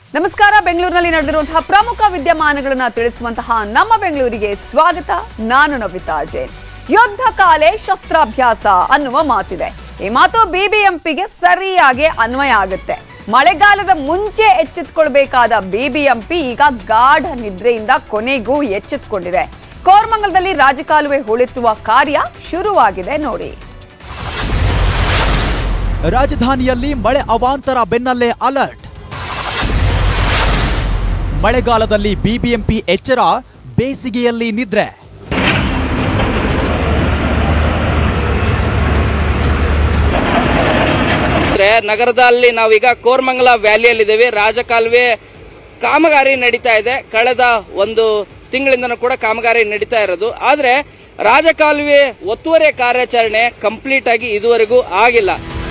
ನಮಸ್ಕಾರ ಬೆಂಗಳೂರಿನಲ್ಲಿ ನಡೆದಿರುವಂತಹ ಪ್ರಮುಖ ವಿದ್ಯಮಾನಗಳನ್ನ ತಿಳಿಸುವಂತಹ ನಮ್ಮ ಬೆಂಗಳೂರಿಗೆ ಸ್ವಾಗತ ನಾನು ನವಿತಾ ಜೈನ್ ಯುದ್ಧ ಕಾಲೆ ಶಸ್ತ್ರಾಭ್ಯಾಸ ಅನ್ನುವ ಮಾತಿದೆ ಈ ಮಾತು ಬಿಬಿಎಂಪಿಗೆ ಸರಿಯಾಗಿ ಅನ್ವಯ ಆಗುತ್ತೆ ಮಳೆಗಾಲದ ಮುಂಚೆ ಎಚ್ಚೆತ್ಕೊಳ್ಬೇಕಾದ ಬಿಬಿಎಂಪಿ ಈಗ ಗಾಢ ನಿದ್ರೆಯಿಂದ ಕೊನೆಗೂ ಎಚ್ಚೆತ್ಕೊಂಡಿದೆ ಕೋರ್ಮಂಗಲದಲ್ಲಿ ರಾಜಕಾಲುವೆ ಹೂಳೆತ್ತುವ ಕಾರ್ಯ ಶುರುವಾಗಿದೆ ನೋಡಿ ರಾಜಧಾನಿಯಲ್ಲಿ ಮಳೆ ಅವಾಂತರ ಬೆನ್ನಲ್ಲೇ ಅಲರ್ಟ್ ಮಳೆಗಾಲದಲ್ಲಿ ಬಿಬಿಎಂಪಿ ಎಚ್ಚರ ಬೇಸಿಗೆಯಲ್ಲಿ ನಿದ್ರೆ ಅಂದ್ರೆ ನಗರದಲ್ಲಿ ನಾವೀಗ ಕೋರ್ಮಂಗಲ ವ್ಯಾಲಿಯಲ್ಲಿದ್ದೇವೆ ರಾಜಕಾಲುವೆ ಕಾಮಗಾರಿ ನಡೀತಾ ಇದೆ ಕಳೆದ ಒಂದು ತಿಂಗಳಿಂದನೂ ಕೂಡ ಕಾಮಗಾರಿ ನಡೀತಾ ಇರೋದು ಆದ್ರೆ ರಾಜಕಾಲುವೆ ಒತ್ತುವರಿ ಕಾರ್ಯಾಚರಣೆ ಕಂಪ್ಲೀಟ್ ಆಗಿ ಇದುವರೆಗೂ ಆಗಿಲ್ಲ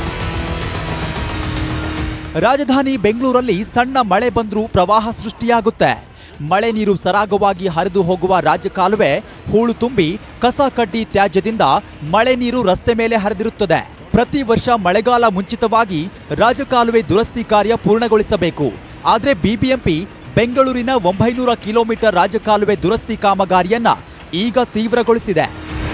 ರಾಜಧಾನಿ ಬೆಂಗಳೂರಲ್ಲಿ ಸಣ್ಣ ಮಳೆ ಬಂದ್ರೂ ಪ್ರವಾಹ ಸೃಷ್ಟಿಯಾಗುತ್ತೆ ಮಳೆ ನೀರು ಸರಾಗವಾಗಿ ಹರಿದು ಹೋಗುವ ರಾಜಕಾಲುವೆ ಹೂಳು ತುಂಬಿ ಕಸ ಕಡ್ಡಿ ತ್ಯಾಜ್ಯದಿಂದ ಮಳೆ ನೀರು ರಸ್ತೆ ಮೇಲೆ ಹರಿದಿರುತ್ತದೆ ಪ್ರತಿ ವರ್ಷ ಮಳೆಗಾಲ ಮುಂಚಿತವಾಗಿ ರಾಜಕಾಲುವೆ ದುರಸ್ತಿ ಕಾರ್ಯ ಪೂರ್ಣಗೊಳಿಸಬೇಕು ಆದರೆ ಬಿಬಿಎಂಪಿ ಬೆಂಗಳೂರಿನ ಒಂಬೈನೂರ ಕಿಲೋಮೀಟರ್ ರಾಜಕಾಲುವೆ ದುರಸ್ತಿ ಕಾಮಗಾರಿಯನ್ನ ಈಗ ತೀವ್ರಗೊಳಿಸಿದೆ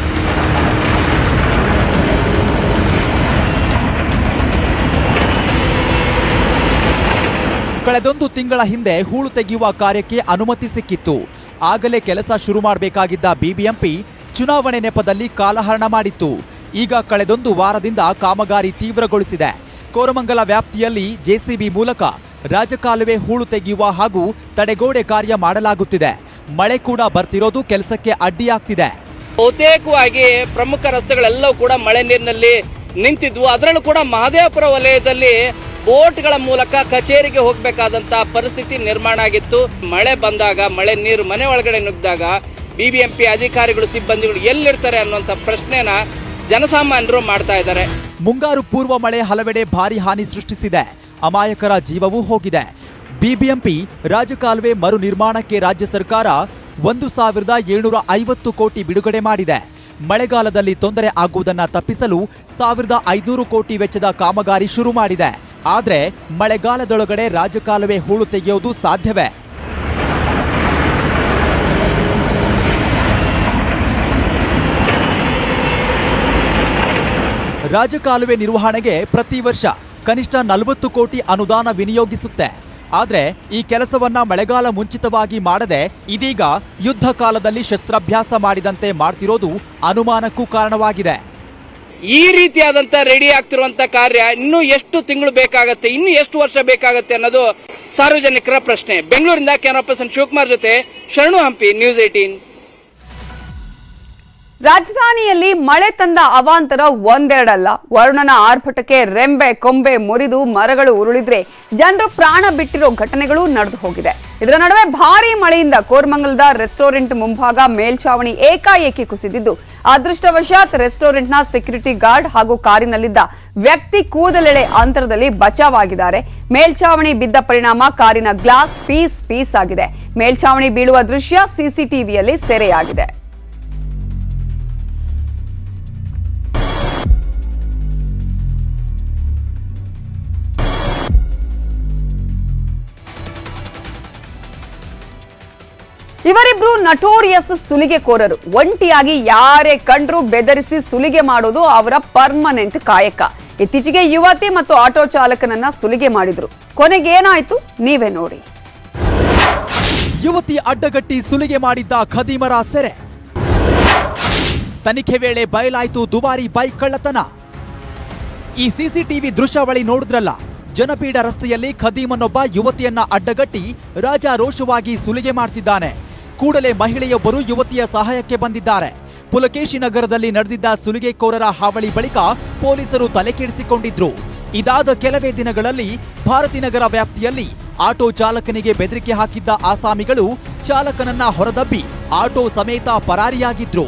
ಕಳೆದೊಂದು ತಿಂಗಳ ಹಿಂದೆ ಹೂಳು ತೆಗೆಯುವ ಕಾರ್ಯಕ್ಕೆ ಅನುಮತಿ ಸಿಕ್ಕಿತ್ತು ಆಗಲೇ ಕೆಲಸ ಶುರು ಮಾಡಬೇಕಾಗಿದ್ದ ಬಿಬಿಎಂಪಿ ಚುನಾವಣೆ ನೆಪದಲ್ಲಿ ಕಾಲಹರಣ ಮಾಡಿತ್ತು ಈಗ ಕಳೆದೊಂದು ವಾರದಿಂದ ಕಾಮಗಾರಿ ತೀವ್ರಗೊಳಿಸಿದೆ ಕೋರಮಂಗಲ ವ್ಯಾಪ್ತಿಯಲ್ಲಿ ಜೆಸಿಬಿ ಮೂಲಕ ರಾಜಕಾಲುವೆ ಹೂಳು ತೆಗೆಯುವ ಹಾಗೂ ತಡೆಗೋಡೆ ಕಾರ್ಯ ಮಾಡಲಾಗುತ್ತಿದೆ ಮಳೆ ಕೂಡ ಬರ್ತಿರೋದು ಕೆಲಸಕ್ಕೆ ಅಡ್ಡಿಯಾಗ್ತಿದೆ ಬಹುತೇಕವಾಗಿ ಪ್ರಮುಖ ರಸ್ತೆಗಳೆಲ್ಲವೂ ಕೂಡ ಮಳೆ ನೀರಿನಲ್ಲಿ ನಿಂತಿದ್ವು ಅದರಲ್ಲೂ ಕೂಡ ಮಹದೇವಪುರ ವಲಯದಲ್ಲಿ ಬೋಟ್ಗಳ ಮೂಲಕ ಕಚೇರಿಗೆ ಹೋಗಬೇಕಾದಂತ ಪರಿಸ್ಥಿತಿ ನಿರ್ಮಾಣ ಆಗಿತ್ತು ಮಳೆ ಬಂದಾಗ ಮಳೆ ನೀರು ಮನೆ ಒಳಗಡೆ ನುಗ್ಗಿದಾಗ ಬಿಬಿಎಂಪಿ ಅಧಿಕಾರಿಗಳು ಸಿಬ್ಬಂದಿಗಳು ಎಲ್ಲಿರ್ತಾರೆ ಅನ್ನುವಂಥ ಪ್ರಶ್ನೆನ ಜನಸಾಮಾನ್ಯರು ಮಾಡ್ತಾ ಇದ್ದಾರೆ ಮುಂಗಾರು ಪೂರ್ವ ಮಳೆ ಹಲವೆಡೆ ಭಾರಿ ಹಾನಿ ಸೃಷ್ಟಿಸಿದೆ ಅಮಾಯಕರ ಜೀವವೂ ಹೋಗಿದೆ ಬಿಬಿಎಂಪಿ ರಾಜಕಾಲುವೆ ಮರು ನಿರ್ಮಾಣಕ್ಕೆ ರಾಜ್ಯ ಸರ್ಕಾರ ಒಂದು ಸಾವಿರದ ಏಳ್ನೂರ ಐವತ್ತು ಕೋಟಿ ಬಿಡುಗಡೆ ಮಾಡಿದೆ ಮಳೆಗಾಲದಲ್ಲಿ ತೊಂದರೆ ಆಗುವುದನ್ನ ತಪ್ಪಿಸಲು ಸಾವಿರದ ಐನೂರು ಕೋಟಿ ವೆಚ್ಚದ ಕಾಮಗಾರಿ ಶುರು ಮಾಡಿದೆ ಆದ್ರೆ ಮಳೆಗಾಲದೊಳಗಡೆ ರಾಜಕಾಲುವೆ ಹೂಳು ತೆಗೆಯೋದು ಸಾಧ್ಯವೇ ರಾಜಕಾಲುವೆ ನಿರ್ವಹಣೆಗೆ ಪ್ರತಿ ವರ್ಷ ಕನಿಷ್ಠ ನಲವತ್ತು ಕೋಟಿ ಅನುದಾನ ವಿನಿಯೋಗಿಸುತ್ತೆ ಆದ್ರೆ ಈ ಕೆಲಸವನ್ನ ಮಳೆಗಾಲ ಮುಂಚಿತವಾಗಿ ಮಾಡದೆ ಇದೀಗ ಯುದ್ಧ ಕಾಲದಲ್ಲಿ ಶಸ್ತ್ರಾಭ್ಯಾಸ ಮಾಡಿದಂತೆ ಮಾಡ್ತಿರೋದು ಅನುಮಾನಕ್ಕೂ ಕಾರಣವಾಗಿದೆ ಈ ರೀತಿಯಾದಂತ ರೆಡಿ ಆಗ್ತಿರುವಂತ ಕಾರ್ಯ ಇನ್ನೂ ಎಷ್ಟು ತಿಂಗಳು ಬೇಕಾಗತ್ತೆ ಇನ್ನು ಎಷ್ಟು ವರ್ಷ ಬೇಕಾಗತ್ತೆ ಅನ್ನೋದು ಸಾರ್ವಜನಿಕರ ಪ್ರಶ್ನೆ ಬೆಂಗಳೂರಿಂದ ಕ್ಯಾಮರಾ ಪರ್ಸನ್ ಶಿವಕುಮಾರ್ ಜೊತೆ ಶರಣು ಹಂಪಿ ನ್ಯೂಸ್ ಏಟೀನ್ ರಾಜಧಾನಿಯಲ್ಲಿ ಮಳೆ ತಂದ ಅವಾಂತರ ಒಂದೆರಡಲ್ಲ ವರುಣನ ಆರ್ಭಟಕ್ಕೆ ರೆಂಬೆ ಕೊಂಬೆ ಮುರಿದು ಮರಗಳು ಉರುಳಿದ್ರೆ ಜನರು ಪ್ರಾಣ ಬಿಟ್ಟಿರೋ ಘಟನೆಗಳು ನಡೆದು ಹೋಗಿದೆ ಇದರ ನಡುವೆ ಭಾರೀ ಮಳೆಯಿಂದ ಕೋರ್ಮಂಗಲದ ರೆಸ್ಟೋರೆಂಟ್ ಮುಂಭಾಗ ಮೇಲ್ಛಾವಣಿ ಏಕಾಏಕಿ ಕುಸಿದಿದ್ದು ಅದೃಷ್ಟವಶಾತ್ ರೆಸ್ಟೋರೆಂಟ್ನ ಸೆಕ್ಯೂರಿಟಿ ಗಾರ್ಡ್ ಹಾಗೂ ಕಾರಿನಲ್ಲಿದ್ದ ವ್ಯಕ್ತಿ ಕೂದಲೆಳೆ ಅಂತರದಲ್ಲಿ ಬಚಾವಾಗಿದ್ದಾರೆ ಮೇಲ್ಛಾವಣಿ ಬಿದ್ದ ಪರಿಣಾಮ ಕಾರಿನ ಗ್ಲಾಸ್ ಪೀಸ್ ಪೀಸ್ ಆಗಿದೆ ಮೇಲ್ಛಾವಣಿ ಬೀಳುವ ದೃಶ್ಯ ಸಿಸಿಟಿವಿಯಲ್ಲಿ ಸೆರೆಯಾಗಿದೆ ಇವರಿಬ್ರು ನಟೋರಿಯಸ್ ಸುಲಿಗೆಕೋರರು ಒಂಟಿಯಾಗಿ ಯಾರೇ ಕಂಡ್ರು ಬೆದರಿಸಿ ಸುಲಿಗೆ ಮಾಡೋದು ಅವರ ಪರ್ಮನೆಂಟ್ ಕಾಯಕ ಇತ್ತೀಚೆಗೆ ಯುವತಿ ಮತ್ತು ಆಟೋ ಚಾಲಕನನ್ನ ಸುಲಿಗೆ ಮಾಡಿದ್ರು ಕೊನೆಗೇನಾಯ್ತು ನೀವೇ ನೋಡಿ ಯುವತಿ ಅಡ್ಡಗಟ್ಟಿ ಸುಲಿಗೆ ಮಾಡಿದ್ದ ಖದೀಮರ ಸೆರೆ ತನಿಖೆ ವೇಳೆ ಬಯಲಾಯ್ತು ದುಬಾರಿ ಬೈಕ್ ಕಳ್ಳತನ ಈ ಸಿಸಿಟಿವಿ ದೃಶ್ಯಾವಳಿ ನೋಡಿದ್ರಲ್ಲ ಜನಪೀಡ ರಸ್ತೆಯಲ್ಲಿ ಖದೀಮನೊಬ್ಬ ಯುವತಿಯನ್ನ ಅಡ್ಡಗಟ್ಟಿ ರಾಜಾರೋಷವಾಗಿ ಸುಲಿಗೆ ಮಾಡ್ತಿದ್ದಾನೆ ಕೂಡಲೇ ಮಹಿಳೆಯೊಬ್ಬರು ಯುವತಿಯ ಸಹಾಯಕ್ಕೆ ಬಂದಿದ್ದಾರೆ ಪುಲಕೇಶಿ ನಗರದಲ್ಲಿ ನಡೆದಿದ್ದ ಸುಲಿಗೆಕೋರರ ಹಾವಳಿ ಬಳಿಕ ಪೊಲೀಸರು ತಲೆಕೆಡಿಸಿಕೊಂಡಿದ್ರು ಇದಾದ ಕೆಲವೇ ದಿನಗಳಲ್ಲಿ ಭಾರತೀನಗರ ವ್ಯಾಪ್ತಿಯಲ್ಲಿ ಆಟೋ ಚಾಲಕನಿಗೆ ಬೆದರಿಕೆ ಹಾಕಿದ್ದ ಆಸಾಮಿಗಳು ಚಾಲಕನನ್ನ ಹೊರದಬ್ಬಿ ಆಟೋ ಸಮೇತ ಪರಾರಿಯಾಗಿದ್ರು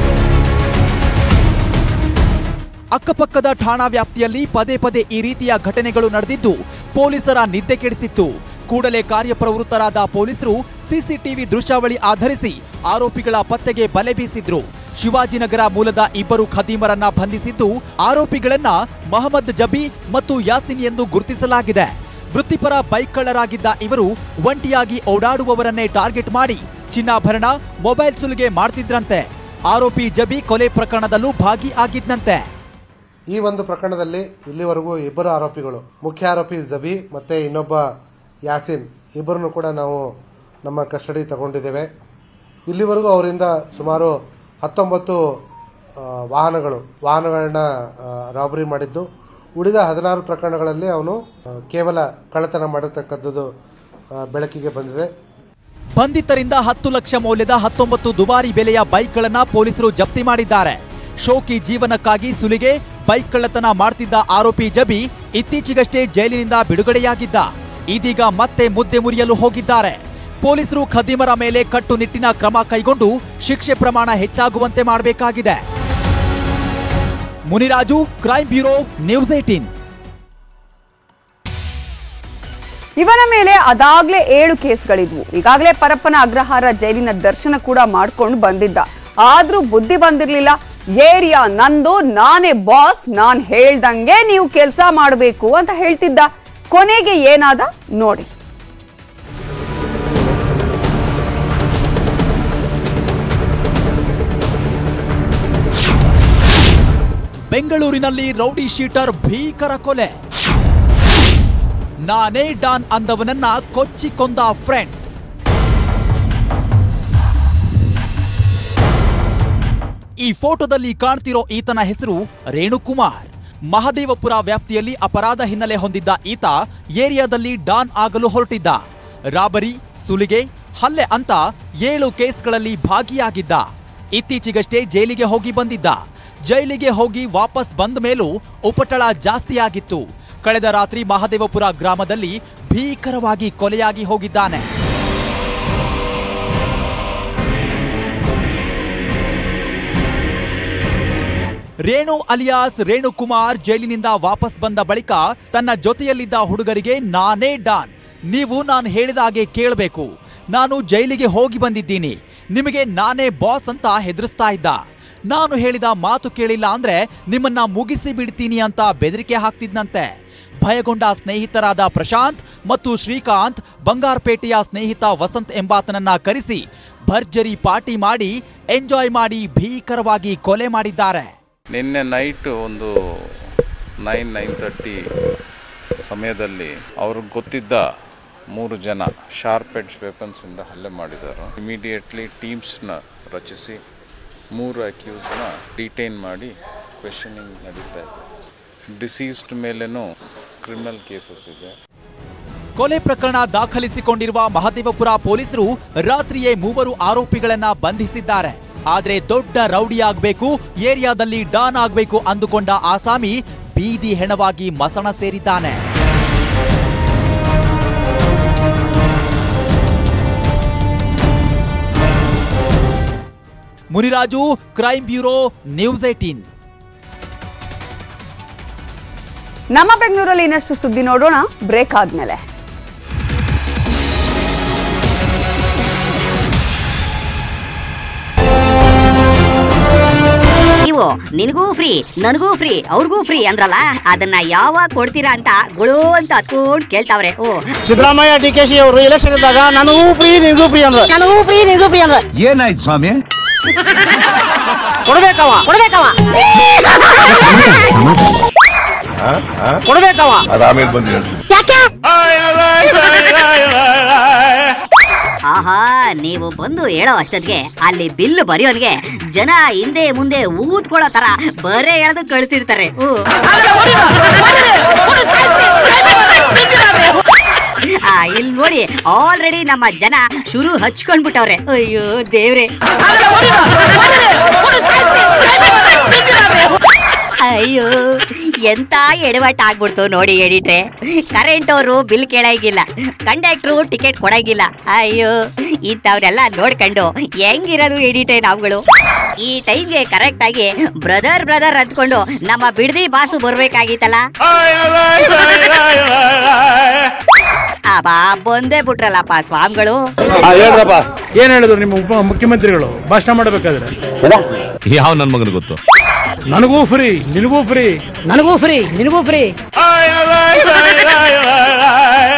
ಅಕ್ಕಪಕ್ಕದ ಠಾಣಾ ವ್ಯಾಪ್ತಿಯಲ್ಲಿ ಪದೇ ಪದೇ ಈ ರೀತಿಯ ಘಟನೆಗಳು ನಡೆದಿದ್ದು ಪೊಲೀಸರ ನಿದ್ದೆ ಕೆಡಿಸಿತ್ತು ಕೂಡಲೇ ಕಾರ್ಯಪ್ರವೃತ್ತರಾದ ಪೊಲೀಸರು ಸಿಸಿಟಿವಿ ದೃಶ್ಯಾವಳಿ ಆಧರಿಸಿ ಆರೋಪಿಗಳ ಪತ್ತೆಗೆ ಬಲೆ ಬೀಸಿದ್ರು ಶಿವಾಜಿನಗರ ಮೂಲದ ಇಬ್ಬರು ಖದೀಮರನ್ನ ಬಂಧಿಸಿದ್ದು ಆರೋಪಿಗಳನ್ನ ಮಹಮ್ಮದ್ ಜಬಿ ಮತ್ತು ಯಾಸಿನ್ ಎಂದು ಗುರುತಿಸಲಾಗಿದೆ ವೃತ್ತಿಪರ ಬೈಕ್ ಕಳ್ಳರಾಗಿದ್ದ ಇವರು ಒಂಟಿಯಾಗಿ ಓಡಾಡುವವರನ್ನೇ ಟಾರ್ಗೆಟ್ ಮಾಡಿ ಚಿನ್ನಾಭರಣ ಮೊಬೈಲ್ ಸುಲಿಗೆ ಮಾಡ್ತಿದ್ರಂತೆ ಆರೋಪಿ ಜಬಿ ಕೊಲೆ ಪ್ರಕರಣದಲ್ಲೂ ಭಾಗಿಯಾಗಿದ್ದಂತೆ ಈ ಒಂದು ಪ್ರಕರಣದಲ್ಲಿ ಇಲ್ಲಿವರೆಗೂ ಇಬ್ಬರು ಆರೋಪಿಗಳು ಮುಖ್ಯ ಆರೋಪಿ ಜಬಿ ಮತ್ತೆ ಇನ್ನೊಬ್ಬ ಯಾಸಿನ್ ಇಬ್ಬರನ್ನು ಕೂಡ ನಾವು ನಮ್ಮ ಕಸ್ಟಡಿ ತಗೊಂಡಿದ್ದೇವೆ ಇಲ್ಲಿವರೆಗೂ ಅವರಿಂದ ಸುಮಾರು ಹತ್ತೊಂಬತ್ತು ಆ, ವಾಹನಗಳು ವಾಹನಗಳನ್ನ ರಾಬರಿ ಮಾಡಿದ್ದು ಉಳಿದ ಹದಿನಾರು ಪ್ರಕರಣಗಳಲ್ಲಿ ಅವನು ಆ, ಕೇವಲ ಕಳ್ಳತನ ಮಾಡಿರ್ತಕ್ಕಂಥದ್ದು ಆ, ಬೆಳಕಿಗೆ ಬಂದಿದೆ ಬಂಧಿತರಿಂದ ಹತ್ತು ಲಕ್ಷ ಮೌಲ್ಯದ ಹತ್ತೊಂಬತ್ತು ದುಬಾರಿ ಬೆಲೆಯ ಬೈಕ್ಗಳನ್ನ ಪೊಲೀಸರು ಜಪ್ತಿ ಮಾಡಿದ್ದಾರೆ ಶೋಕಿ ಜೀವನಕ್ಕಾಗಿ ಸುಲಿಗೆ ಬೈಕ್ ಕಳ್ಳತನ ಮಾಡ್ತಿದ್ದ ಆರೋಪಿ ಜಬಿ ಇತ್ತೀಚೆಗಷ್ಟೇ ಜೈಲಿನಿಂದ ಬಿಡುಗಡೆಯಾಗಿದ್ದ ಇದೀಗ ಮತ್ತೆ ಮುದ್ದೆ ಮುರಿಯಲು ಹೋಗಿದ್ದಾರೆ ಪೊಲೀಸರು ಖದೀಮರ ಮೇಲೆ ಕಟ್ಟುನಿಟ್ಟಿನ ಕ್ರಮ ಕೈಗೊಂಡು ಶಿಕ್ಷೆ ಪ್ರಮಾಣ ಹೆಚ್ಚಾಗುವಂತೆ ಮಾಡಬೇಕಾಗಿದೆ Muniraju crime bureau news eighteen ಇವನ ಮೇಲೆ ಅದಾಗ್ಲೇ ಏಳು ಕೇಸ್ಗಳಿದ್ವು ಈಗಾಗಲೇ ಪರಪ್ಪನ ಅಗ್ರಹಾರ ಜೈಲಿನ ದರ್ಶನ ಕೂಡ ಮಾಡ್ಕೊಂಡು ಬಂದಿದ್ದ ಆದ್ರೂ ಬುದ್ಧಿ ಬಂದಿರ್ಲಿಲ್ಲ ಏರಿಯಾ ನಂದು ನಾನೇ ಬಾಸ್ ನಾನ್ ಹೇಳ್ದಂಗೆ ನೀವು ಕೆಲಸ ಮಾಡಬೇಕು ಅಂತ ಹೇಳ್ತಿದ್ದ ಕೊನೆಗೆ ಏನಾದ ನೋಡಿ ಬೆಂಗಳೂರಿನಲ್ಲಿ ರೌಡಿ ಶೀಟರ್ ಭೀಕರ ಕೊಲೆ ನಾನೇ ಡಾನ್ ಅಂದವನನ್ನ ಕೊಚ್ಚಿ ಕೊಂದ ಫ್ರೆಂಡ್ಸ್ ಈ ಫೋಟೋದಲ್ಲಿ ಕಾಣ್ತಿರೋ ಈತನ ಹೆಸರು ರೇಣುಕುಮಾರ್ ಮಹದೇವಪುರ ವ್ಯಾಪ್ತಿಯಲ್ಲಿ ಅಪರಾಧ ಹಿನ್ನೆಲೆ ಹೊಂದಿದ್ದ ಈತ ಏರಿಯಾದಲ್ಲಿ ಡಾನ್ ಆಗಲು ಹೊರಟಿದ್ದ ರಾಬರಿ ಸುಲಿಗೆ ಹಲ್ಲೆ ಅಂತ ಏಳು ಕೇಸ್ಗಳಲ್ಲಿ ಭಾಗಿಯಾಗಿದ್ದ ಇತ್ತೀಚೆಗಷ್ಟೇ ಜೈಲಿಗೆ ಹೋಗಿ ಬಂದಿದ್ದ ಜೈಲಿಗೆ ಹೋಗಿ ವಾಪಸ್ ಬಂದ ಮೇಲೂ ಉಪಟಳ ಜಾಸ್ತಿಯಾಗಿತ್ತು ಕಳೆದ ರಾತ್ರಿ ಮಹದೇವಪುರ ಗ್ರಾಮದಲ್ಲಿ ಭೀಕರವಾಗಿ ಕೊಲೆಯಾಗಿ ಹೋಗಿದ್ದಾನೆ ರೇಣು ಅಲಿಯಾಸ್ ರೇಣುಕುಮಾರ್ ಜೈಲಿನಿಂದ ವಾಪಸ್ ಬಂದ ಬಳಿಕ ತನ್ನ ಜೊತೆಯಲ್ಲಿದ್ದ ಹುಡುಗರಿಗೆ ನಾನೇ ಡಾನ್ ನೀವು ನಾನು ಹೇಳಿದ ಹಾಗೆ ಕೇಳಬೇಕು ನಾನು ಜೈಲಿಗೆ ಹೋಗಿ ಬಂದಿದ್ದೀನಿ ನಿಮಗೆ ನಾನೇ ಬಾಸ್ ಅಂತ ಹೆದರಿಸ್ತಾ ಇದ್ದ ನಾನು ಹೇಳಿದ ಮಾತು ಕೇಳಿಲ್ಲ ಅಂದ್ರೆ ನಿಮ್ಮನ್ನ ಮುಗಿಸಿ ಬಿಡ್ತೀನಿ ಅಂತ ಬೆದರಿಕೆ ಹಾಕ್ತಿದ್ನಂತೆ ಭಯಗೊಂಡ ಸ್ನೇಹಿತರಾದ ಪ್ರಶಾಂತ್ ಮತ್ತು ಶ್ರೀಕಾಂತ್ ಬಂಗಾರಪೇಟೆಯ ಸ್ನೇಹಿತ ವಸಂತ್ ಎಂಬಾತನನ್ನ ಕರೆಸಿ ಭರ್ಜರಿ ಪಾರ್ಟಿ ಮಾಡಿ ಎಂಜಾಯ್ ಮಾಡಿ ಭೀಕರವಾಗಿ ಕೊಲೆ ಮಾಡಿದ್ದಾರೆ ನಿನ್ನೆ ನೈಟ್ ಒಂದು ನೈನ್ ನೈನ್ ತರ್ಟಿ ಸಮಯದಲ್ಲಿ ಅವ್ರಿಗೆ ಗೊತ್ತಿದ್ದ ಮೂರು ಜನ ಶಾರ್ಪ್ ಎಡ್ಜ್ ವೆಪನ್ಸಿಂದ ಹಲ್ಲೆ ಮಾಡಿದ್ದಾರೆ ಇಮಿಡಿಯೇಟ್ಲಿ ಟೀಮ್ಸ್ನ ರಚಿಸಿ ಮೂರು ಅಕ್ಯೂಸ್ನ ಡಿಟೈನ್ ಮಾಡಿ ಕ್ವೆಶನಿಂಗ್ ನಡೀತಾ ಇದೆ ಡಿಸೀಸ್ಡ್ ಮೇಲೇನೂ ಕ್ರಿಮಿನಲ್ ಕೇಸಸ್ ಇದೆ ಕೊಲೆ ಪ್ರಕರಣ ದಾಖಲಿಸಿಕೊಂಡಿರುವ ಮಹದೇವಪುರ ಪೊಲೀಸರು ರಾತ್ರಿಯೇ ಮೂವರು ಆರೋಪಿಗಳನ್ನ ಬಂಧಿಸಿದ್ದಾರೆ ಆದ್ರೆ ದೊಡ್ಡ ರೌಡಿ ಆಗ್ಬೇಕು ಏರಿಯಾದಲ್ಲಿ ಡಾನ್ ಆಗ್ಬೇಕು ಅಂದುಕೊಂಡ ಆಸಾಮಿ ಬೀದಿ ಹೆಣವಾಗಿ ಮಸಣ ಸೇರಿದ್ದಾನೆ Muniraju crime bureau news eighteen ನಮ್ಮ ಬೆಂಗಳೂರಲ್ಲಿ ಇನ್ನಷ್ಟು ಸುದ್ದಿ ನೋಡೋಣ ಬ್ರೇಕ್ ಆದ್ಮೇಲೆ ನೀವು ನಿನಗೂ ಫ್ರೀ ನನಗೂ ಫ್ರೀ ಅವ್ರಿಗೂ ಫ್ರೀ ಅಂದ್ರಲ್ಲ ಅದನ್ನ ಯಾವಾಗ ಕೊಡ್ತೀರಾ ಅಂತ ಗುಳು ಅಂತ ಹತ್ಕೊಂಡ್ ಕೇಳ್ತಾವ್ರೆ ಓ ಸಿದ್ದರಾಮಯ್ಯ ಡಿ ಕೆ ಶಿ ಅವರು ಎಲೆಕ್ಷನ್ ಇದ್ದಾಗ ನನಗೂ ಫ್ರೀ ನಿನಗೂ ಫ್ರೀ ಅಂದ್ರು ನನಗೂ ಫ್ರೀ ನಿನಗೂ ಫ್ರೀ ಅಂದ್ರೆ ಏನಾಯ್ತು ಸ್ವಾಮಿ ಕೊಡ್ಬೇಕವ ಕೊಡ್ಬೇಕವ ಕೊಡ್ಬೇಕವ ಅದಾಮೇಲೆ ಬಂದು ಹೇಳ್ತೀನಿ ಆಹಾ ನೀವು ಬಂದು ಹೇಳೋ ಅಷ್ಟೊತ್ತಿಗೆ ಅಲ್ಲಿ ಬಿಲ್ ಬರೆಯೋನ್ಗೆ ಜನ ಹಿಂದೆ ಮುಂದೆ ಊದ್ಕೊಳ್ಳೋ ತರ ಬರೇ ಎಳೆದು ಕಳ್ಸಿರ್ತಾರೆ ಓ ಆ, ಇಲ್ಲಿ ನೋಡಿ ಆಲ್ರೆಡಿ ನಮ್ಮ ಜನ ಶುರು ಹಚ್ಕೊಂಡ್ಬಿಟ್ಟವ್ರೆ ಅಯ್ಯೋ ದೇವ್ರೆ ಅಯ್ಯೋ ಎಂತ ಎಡವಟ್ ಆಗ್ಬಿಡ್ತು ನೋಡಿ ಎಡಿಟ್ರೆ ಕರೆಂಟ್ ಅವರು ಬಿಲ್ ಕೇಳಂಗಿಲ್ಲ ಕಂಡಕ್ಟ್ರು ಟಿಕೆಟ್ ಕೊಡಂಗಿಲ್ಲ ಅಯ್ಯೋ ಇಂಥವ್ರೆಲ್ಲ ನೋಡ್ಕೊಂಡು ಹೆಂಗಿರೋದು ಎಡಿಟ್ರೆ ನಾವುಗಳು ಈ ಟೈಮ್ಗೆ ಕರೆಕ್ಟ್ ಆಗಿ ಬ್ರದರ್ ಬ್ರದರ್ ಅಂದ್ಕೊಂಡು ನಮ್ಮ ಬಿಡದಿ ಬಾಸು ಬರ್ಬೇಕಾಗಿತ್ತಲ್ಲ ಅಬ್ಬಾ ಬಂದೇ ಬಿಟ್ರಲ್ಲಪ್ಪ ಸ್ವಾಮಿಗಳು ಹೇಳ್ರಪ್ಪ ಏನ್ ಹೇಳಿದ್ರು ನಿಮ್ಮ ಉಪ ಮುಖ್ಯಮಂತ್ರಿಗಳು ಭಾಷಣ ಮಾಡಬೇಕಾದ್ರೆ ಯಾವ ನನ್ನ ಮಗನ ಗೊತ್ತು ನನಗೂ ಫ್ರೀ ನಿನಗೂ ಫ್ರೀ ನನಗೂ ಫ್ರೀ ನಿನಗೂ ಫ್ರೀ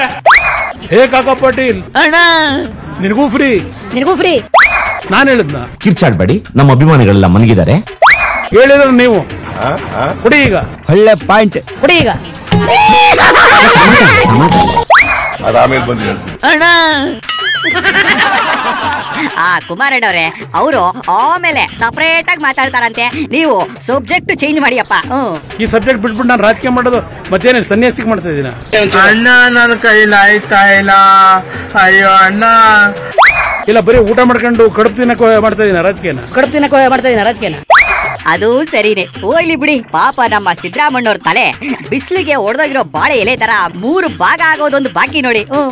ಹೇ ಕಾಕ ಪಾಟೀಲ್ ಅಣ್ಣ ನಿನಗೂ ಫ್ರೀ ನಿನಗೂ ಫ್ರೀ ನಾನು ಹೇಳಿದ್ನ ಕಿರ್ಚಾಡ್ಬೇಡಿ ನಮ್ಮ ಅಭಿಮಾನಿಗಳೆಲ್ಲ ಮನಗಿದ್ದಾರೆ ಹೇಳಿದ್ರು ನೀವು ಕುಡಿ ಈಗ ಒಳ್ಳೆ ಪಾಯಿಂಟ್ ಕುಡಿ ಈಗ ಅದು ಆಮೇಲೆ ಬಂದು ಹೇಳ್ತೀನಿ ಅಣ್ಣ ಆ ಕುಮಾರಣ್ಣವ್ರೆ ಅವರು ಆಮೇಲೆ ಸಪರೇಟ್ ಆಗಿ ಮಾತಾಡ್ತಾರಂತೆ ನೀವು ಸಬ್ಜೆಕ್ಟ್ ಚೇಂಜ್ ಮಾಡಿಯಪ್ಪ ಹ್ಮ್ ಈ ಸಬ್ಜೆಕ್ಟ್ ಬಿಟ್ಬಿಟ್ಟು ನಾನು ರಾಜಕೀಯ ಮಾಡೋದು ಮತ್ತೇನು ಸನ್ಯಾಸಿಗೆ ಮಾಡ್ತಾ ಇದ್ದೀನ ಅಣ್ಣ ನನ್ನ ಕೈಲಿ ಆಯ್ತಾ ಇಲ್ಲ ಅಯ್ಯೋ ಅಣ್ಣ ಇಲ್ಲ ಬರೀ ಊಟ ಮಾಡ್ಕೊಂಡು ಕಡುಪು ತಿನ್ನಕ್ಕೆ ಮಾಡ್ತಾ ಇದ್ದೀನ ರಾಜಕೀಯನ ಕಡುಪು ತಿನ್ನಕ್ಕೆ ಮಾಡ್ತಾ ಇದ್ದೀನಿ ರಾಜಕೀಯನ ಅದು ಸರಿನೇ ಹೋಗ್ಲಿ ಬಿಡಿ ಪಾಪ ನಮ್ಮ ಸಿದ್ದರಾಮಣ್ಣವ್ರ ತಲೆ ಬಿಸಿಲಿಗೆ ಒಡೆದೋಗಿರೋ ಬಾಳೆ ಎಲೆ ತರ ಮೂರು ಭಾಗ ಆಗೋದೊಂದು ಬಾಕಿ ನೋಡಿ ಹ್ಮ್.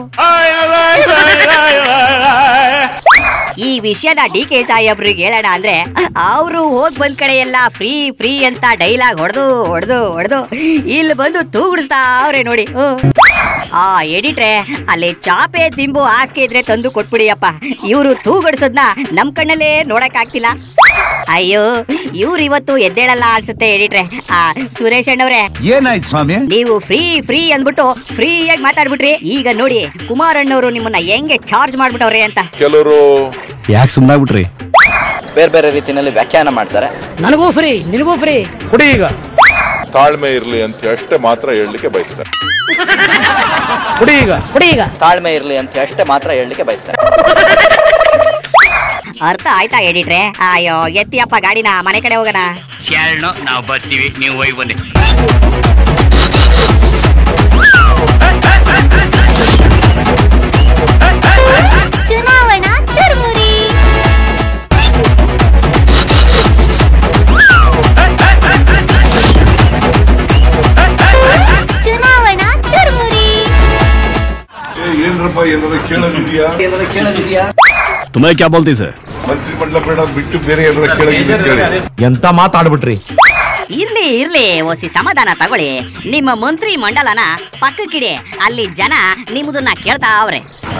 ಈ ವಿಷಯನ ಡಿ ಕೆ ಸಾಹೇಬ್ರಿಗೆ ಹೇಳೋಣ ಅಂದ್ರೆ ಅವರು ಹೋಗ್ ಬಂದ್ ಕಡೆ ಎಲ್ಲ ಫ್ರೀ ಫ್ರೀ ಅಂತ ಡೈಲಾಗ್ ಹೊಡೆದು ಹೊಡೆದು ಹೊಡೆದು ಇಲ್ಲಿ ಬಂದು ತೂಗುಡಿಸ್ತಾ ಅವ್ರೆ ನೋಡಿ ಹ್ಮ್. ಆ ಎಡಿಟ್ರೆ ಅಲ್ಲಿ ಚಾಪೆ ತಿಂಬು ಹಾಸಿಗೆ ಇದ್ರೆ ತಂದು ಕೊಟ್ಬಿಡಿಯಪ್ಪ ಇವರು ತೂಗಡಿಸೋದ್ನ ನಮ್ ಕಣ್ಣಲ್ಲೇ ನೋಡಕ್ ಆಗ್ತಿಲ್ಲ ಅಯ್ಯೋ ಇವ್ರು ಇವತ್ತು ಎದ್ದೇಳಲ್ಲ ಅನ್ಸುತ್ತೆ ಎಡಿಟ್ರೆ ಆ ಸುರೇಶ್ ಅಣ್ಣವ್ರೆ ಏನಾಯ್ತು ಸ್ವಾಮಿ ನೀವು ಫ್ರೀ ಫ್ರೀ ಅಂದ್ಬಿಟ್ಟು ಫ್ರೀಯಾಗಿ ಮಾತಾಡ್ಬಿಟ್ರಿ ಈಗ ನೋಡಿ ಕುಮಾರಣ್ಣವರು ನಿಮ್ಮನ್ನ ಹೆಂಗೆ ಚಾರ್ಜ್ ಮಾಡ್ಬಿಟ್ಟವ್ರೆ ಅಂತ ಕೆಲವರು ಯಾಕೆ ಸುಮ್ಮನಾಗ್ಬಿಟ್ರಿ ಬೇರೆ ಬೇರೆ ರೀತಿಯಲ್ಲಿ ವ್ಯಾಖ್ಯಾನ ಮಾಡ್ತಾರೆ ನನಗೂ ಫ್ರೀ ನಿನಗೂ ಫ್ರೀ ಕುಡಿ ಈಗ ತಾಳ್ಮೆ ಇರಲಿ ಅಂತ ಅಷ್ಟೇ ಮಾತ್ರ ಹೇಳಲಿಕ್ಕೆ ಬಯಸ್ತಾರೆ ಕುಡಿ ಈಗ ಕುಡಿ ಈಗ ತಾಳ್ಮೆ ಇರಲಿ ಅಂತ ಅಷ್ಟೇ ಮಾತ್ರ ಹೇಳಲಿಕ್ಕೆ ಬಯಸ್ತಾರೆ ಅರ್ಥ ಆಯ್ತಾ ಎಡಿಟ್ರೆ ಅಯ್ಯೋ ಎತ್ತಿಯಪ್ಪ ಗಾಡಿನ ಮನೆ ಕಡೆ ಹೋಗೋಣ ನಾವು ಬರ್ತೀವಿ ನೀವು ಹೋಗಿ ಬನ್ನಿ ಚುನಾವಣಾ ಚುರುಮುರಿ ಚುನಾವಣಾ ಚುರುಮುರಿ ಏನ್ರಪ್ಪ ಏನಾದ್ರು ಕೇಳೋದಿದೆಯಾ ಏನಾದ್ರು ಕೇಳೋದಿದೆಯಾ ತುಂಬ ಕ್ಯಾ ಬೋಲ್ತಿ ಸರ್ ಮಂತ್ರಿಮಂಡಲ ಬೇಡ ಬಿಟ್ಟು ಬೇರೆ ಏನಾದ್ರು ಕೇಳೋದಿದೆ ಕೇಳಿ ಎಂತ ಮಾತಾಡ್ಬಿಟ್ರಿ ಇರ್ಲಿ ಇರ್ಲಿ ಓಸಿ ಸಮಾಧಾನ ತಗೊಳ್ಳಿ ನಿಮ್ಮ ಮಂತ್ರಿ ಮಂಡಲನ ಪಕ್ಕಕ್ಕಿಡಿ ಅಲ್ಲಿ ಜನ ನಿಮ್ಮದನ್ನ ಕೇಳ್ತಾ ಅವ್ರೆ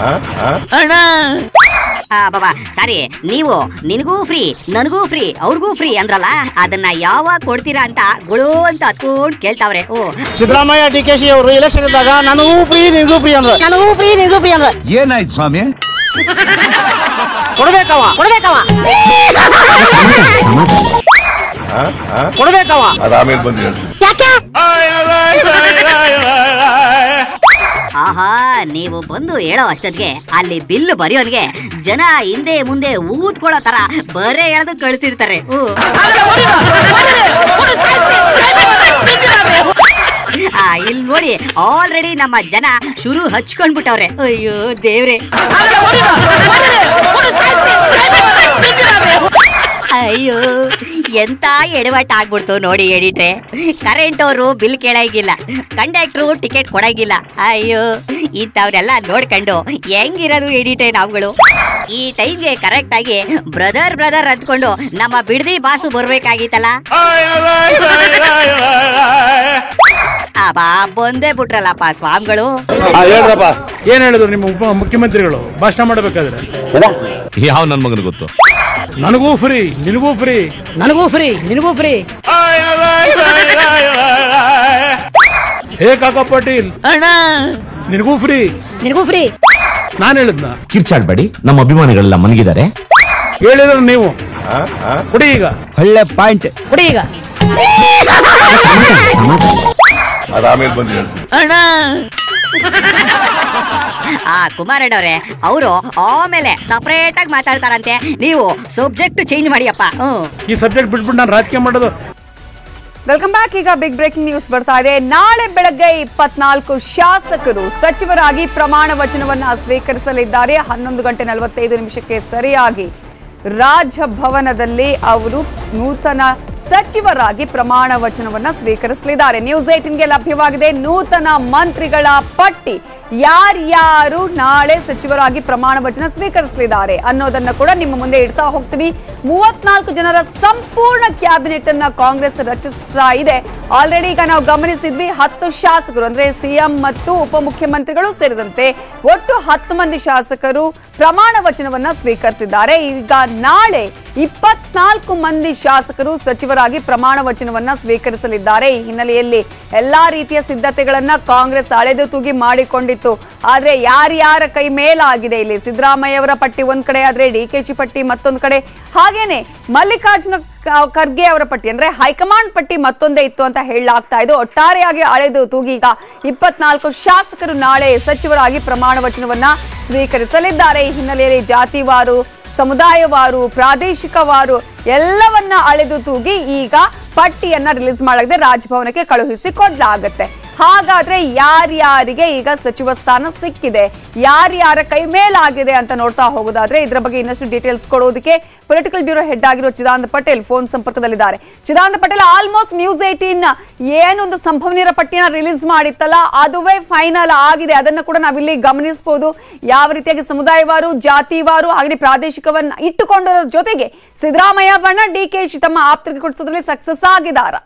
ಆ, ಬಾಬಾ ಸಾರಿ ನೀವು ನಿನಗೂ ಫ್ರೀ ನನಗೂ ಫ್ರೀ ಅವ್ರಿಗೂ ಫ್ರೀ ಅಂದ್ರಲ್ಲ ಅದನ್ನ ಯಾವಾಗ ಕೊಡ್ತೀರಾ ಅಂತ ಗುಳು ಅಂತ ಹತ್ಕೊಂಡ್ ಕೇಳ್ತಾವ್ರೆ ಓ ಸಿದ್ದರಾಮಯ್ಯ ಡಿ ಕೆ ಶಿ ಅವರು ಎಲೆಕ್ಷನ್ ಇದ್ದಾಗ ನನಗೂ ಫ್ರೀ ನಿನಗೂ ಫ್ರೀ ಅಂದ್ರೆ ನನಗೂ ಫ್ರೀ ನಿನಗೂ ಫ್ರೀ ಅಂದ್ರೆ ಏನಾಯ್ತು ಸ್ವಾಮಿ ಕೊಡ್ಬೇಕವ ಕೊಡ್ಬೇಕವ ಕೊಡ್ಬೇಕವ ಅದು ಆಮೇಲೆ ಬಂದು ಹೇಳ್ತೀನಿ ಆಹಾ ನೀವು ಬಂದು ಹೇಳೋ ಅಷ್ಟೊತ್ತಿಗೆ ಅಲ್ಲಿ ಬಿಲ್ ಬರೆಯೋನ್ಗೆ ಜನ ಹಿಂದೆ ಮುಂದೆ ಊದ್ಕೊಳ್ಳೋ ತರ ಬರೇ ಎಳೆದು ಕಳ್ಸಿರ್ತಾರೆ ಹ್ಞೂ. ಆ ಇಲ್ಲಿ ನೋಡಿ ಆಲ್ರೆಡಿ ನಮ್ಮ ಜನ ಶುರು ಹಚ್ಕೊಂಡ್ಬಿಟ್ಟವ್ರೆ ಅಯ್ಯೋ ದೇವ್ರೆ ಅಯ್ಯೋ ಎಂತ ಎಡವಟ್ ಆಗ್ಬಿಡ್ತು ನೋಡಿ ಎಡಿಟ್ರೆ ಕರೆಂಟ್ ಅವರು ಬಿಲ್ ಕೇಳಂಗಿಲ್ಲ ಕಂಡಕ್ಟ್ರು ಟಿಕೆಟ್ ಕೊಡಂಗಿಲ್ಲ ಅಯ್ಯೋ ಇಂಥವ್ರೆಲ್ಲ ನೋಡ್ಕೊಂಡು ಹೆಂಗಿರೋದು ಎಡಿಟ್ರೆ ನಾವುಗಳು ಈ ಟೈಮ್ಗೆ ಕರೆಕ್ಟ್ ಆಗಿ ಬ್ರದರ್ ಬ್ರದರ್ ಅಂದ್ಕೊಂಡು ನಮ್ಮ ಬಿಡದಿ ಬಾಸು ಬರ್ಬೇಕಾಗಿತ್ತಲ್ಲ ಅಬ್ಬಾ ಬಂದೇ ಬಿಟ್ರಲ್ಲಪ್ಪ ಸ್ವಾಮಿಗಳು ಹೇಳ್ರಪ್ಪ ಏನ್ ಹೇಳಿದ್ರು ನಿಮ್ಮ ಉಪ ಮುಖ್ಯಮಂತ್ರಿಗಳು ಭಾಷಣ ಮಾಡಬೇಕಾದ್ರೆ ಯಾವ ನನ್ನ ಮಗನಿಗೆ ಗೊತ್ತು ನನಗೂ ಫ್ರೀ ನಿನಗೂ ಫ್ರೀ ನನಗೂ ಫ್ರೀ ನಿನಗೂ ಫ್ರೀ ಹೇ ಕಾಕ ಪಾಟೀಲ್ ಅಣ್ಣ ನಿನಗೂ ಫ್ರೀ ನಿನಗೂ ಫ್ರೀ ನಾನು ಹೇಳಿದ್ನ ಕಿರ್ಚಾಡ್ಬೇಡಿ ನಮ್ಮ ಅಭಿಮಾನಿಗಳೆಲ್ಲ ಮನಗಿದ್ದಾರೆ ಹೇಳಿದ್ರು ನೀವು ಕುಡಿ ಈಗ ಒಳ್ಳೆ ಪಾಯಿಂಟ್ ಕುಡಿ ಈಗ ಅದು ಆಮೇಲೆ ಬಂದು ಹೇಳ್ತೀನಿ ಅಣ್ಣ ಆ ಕುಮಾರಣ್ಣವ್ರೆ ಅವರು ಆಮೇಲೆ ಸಪರೇಟ್ ಆಗಿ ಮಾತಾಡ್ತಾರಂತೆ ನೀವು ಸಬ್ಜೆಕ್ಟ್ ಚೇಂಜ್ ಮಾಡಿಯಪ್ಪ ಹ್ಮ್ ಈ ಸಬ್ಜೆಕ್ಟ್ ಬಿಟ್ಬಿಟ್ಟು ನಾನು ರಾಜಕೀಯ ಮಾಡೋದು ವೆಲ್ಕಮ್ ಬ್ಯಾಕ್ ಈಗ ಬಿಗ್ ಬ್ರೇಕಿಂಗ್ ನ್ಯೂಸ್ ಬರ್ತಾ ಇದೆ ನಾಳೆ ಬೆಳಗ್ಗೆ ಇಪ್ಪತ್ನಾಲ್ಕು ಶಾಸಕರು ಸಚಿವರಾಗಿ ಪ್ರಮಾಣ ವಚನವನ್ನ ಸ್ವೀಕರಿಸಲಿದ್ದಾರೆ ಹನ್ನೊಂದು ಗಂಟೆ ನಲವತ್ತೈದು ನಿಮಿಷಕ್ಕೆ ಸರಿಯಾಗಿ ರಾಜಭವನದಲ್ಲಿ ಅವರು ನೂತನ ಸಚಿವರಾಗಿ ಪ್ರಮಾಣ ವಚನವನ್ನ ಸ್ವೀಕರಿಸಲಿದ್ದಾರೆ ನ್ಯೂಸ್ ಏಟಿನ್ಗೆ ಲಭ್ಯವಾಗಿದೆ ನೂತನ ಮಂತ್ರಿಗಳ ಪಟ್ಟಿ ಯಾರ್ಯಾರು ನಾಳೆ ಸಚಿವರಾಗಿ ಪ್ರಮಾಣ ವಚನ ಸ್ವೀಕರಿಸಲಿದ್ದಾರೆ ಅನ್ನೋದನ್ನ ಕೂಡ ನಿಮ್ಮ ಮುಂದೆ ಇಡ್ತಾ ಹೋಗ್ತೀವಿ ಮೂವತ್ನಾಲ್ಕು ಜನರ ಸಂಪೂರ್ಣ ಕ್ಯಾಬಿನೆಟ್ ಅನ್ನ ಕಾಂಗ್ರೆಸ್ ರಚಿಸ್ತಾ ಇದೆ ಆಲ್ರೆಡಿ ಈಗ ನಾವು ಗಮನಿಸಿದ್ವಿ ಹತ್ತು ಶಾಸಕರು ಅಂದ್ರೆ ಸಿಎಂ ಮತ್ತು ಉಪಮುಖ್ಯಮಂತ್ರಿಗಳು ಸೇರಿದಂತೆ ಒಟ್ಟು ಹತ್ತು ಮಂದಿ ಶಾಸಕರು ಪ್ರಮಾಣ ವಚನವನ್ನ ಸ್ವೀಕರಿಸಿದ್ದಾರೆ ಈಗ ನಾಳೆ ಇಪ್ಪತ್ನಾಲ್ಕು ಮಂದಿ ಶಾಸಕರು ಸಚಿವರಾಗಿ ಪ್ರಮಾಣ ವಚನವನ್ನ ಸ್ವೀಕರಿಸಲಿದ್ದಾರೆ ಈ ಹಿನ್ನೆಲೆಯಲ್ಲಿ ಎಲ್ಲಾ ರೀತಿಯ ಸಿದ್ಧತೆಗಳನ್ನ ಕಾಂಗ್ರೆಸ್ ಅಳೆದು ತೂಗಿ ಮಾಡಿಕೊಂಡಿತ್ತು ಆದ್ರೆ ಯಾರ್ಯಾರ ಕೈ ಮೇಲಾಗಿದೆ ಇಲ್ಲಿ ಸಿದ್ದರಾಮಯ್ಯ ಅವರ ಪಟ್ಟಿ ಒಂದ್ ಕಡೆ ಆದ್ರೆ ಡಿ ಕೆ ಶಿ ಪಟ್ಟಿ ಮತ್ತೊಂದ್ ಕಡೆ ಹಾಗೇನೆ ಮಲ್ಲಿಕಾರ್ಜುನ ಕ- ಖರ್ಗೆ ಅವರ ಪಟ್ಟಿ ಅಂದ್ರೆ ಹೈಕಮಾಂಡ್ ಪಟ್ಟಿ ಮತ್ತೊಂದೇ ಇತ್ತು ಅಂತ ಹೇಳಲಾಗ್ತಾ ಇದೆ ಒಟ್ಟಾರೆಯಾಗಿ ಅಳೆದು ತೂಗಿ ಈಗ ಇಪ್ಪತ್ನಾಲ್ಕು ಶಾಸಕರು ನಾಳೆ ಸಚಿವರಾಗಿ ಪ್ರಮಾಣ ವಚನವನ್ನ ಸ್ವೀಕರಿಸಲಿದ್ದಾರೆ ಈ ಹಿನ್ನೆಲೆಯಲ್ಲಿ ಜಾತಿವಾರು ಸಮುದಾಯವಾರು ಪ್ರಾದೇಶಿಕವಾರು ಎಲ್ಲವನ್ನ ಅಳೆದು ತೂಗಿ ಈಗ ಪಟ್ಟಿಯನ್ನ ರಿಲೀಸ್ ಮಾಡಲಾಗಿದೆ ರಾಜಭವನಕ್ಕೆ ಕಳುಹಿಸಿ ಕೊಡ್ಲಾಗತ್ತೆ ಹಾಗಾದ್ರೆ ಯಾರ್ಯಾರಿಗೆ ಈಗ ಸಚಿವ ಸ್ಥಾನ ಸಿಕ್ಕಿದೆ ಯಾರ್ಯಾರ ಕೈ ಮೇಲಾಗಿದೆ ಅಂತ ನೋಡ್ತಾ ಹೋಗೋದಾದ್ರೆ ಇದರ ಬಗ್ಗೆ ಇನ್ನಷ್ಟು ಡೀಟೇಲ್ಸ್ ಕೊಡೋದಕ್ಕೆ ಪೊಲಿಟಿಕಲ್ ಬ್ಯೂರೋ ಹೆಡ್ ಆಗಿರೋ ಚಿದಾನಂದ ಪಟೇಲ್ ಫೋನ್ ಸಂಪರ್ಕದಲ್ಲಿದ್ದಾರೆ Chidananda Patel almost news eighteen ಏನೊಂದು ಸಂಭವನೀಯರ ಪಟ್ಟಿನ ರಿಲೀಸ್ ಮಾಡಿತ್ತಲ್ಲ ಅದುವೇ ಫೈನಲ್ ಆಗಿದೆ ಅದನ್ನ ಕೂಡ ನಾವಿಲ್ಲಿ ಗಮನಿಸಬಹುದು ಯಾವ ರೀತಿಯಾಗಿ ಸಮುದಾಯವಾರು ಜಾತಿವಾರು ಹಾಗೆ ಪ್ರಾದೇಶಿಕವನ್ನ ಇಟ್ಟುಕೊಂಡಿರೋ ಜೊತೆಗೆ ಸಿದ್ದರಾಮಯ್ಯ ಬಣ್ಣ ಡಿ ಕೆ ಶಿ ತಮ್ಮ ಆಪ್ತರಿಗೆ ಕೊಡಿಸೋದ್ರಲ್ಲಿ ಸಕ್ಸಸ್ ಆಗಿದಾರ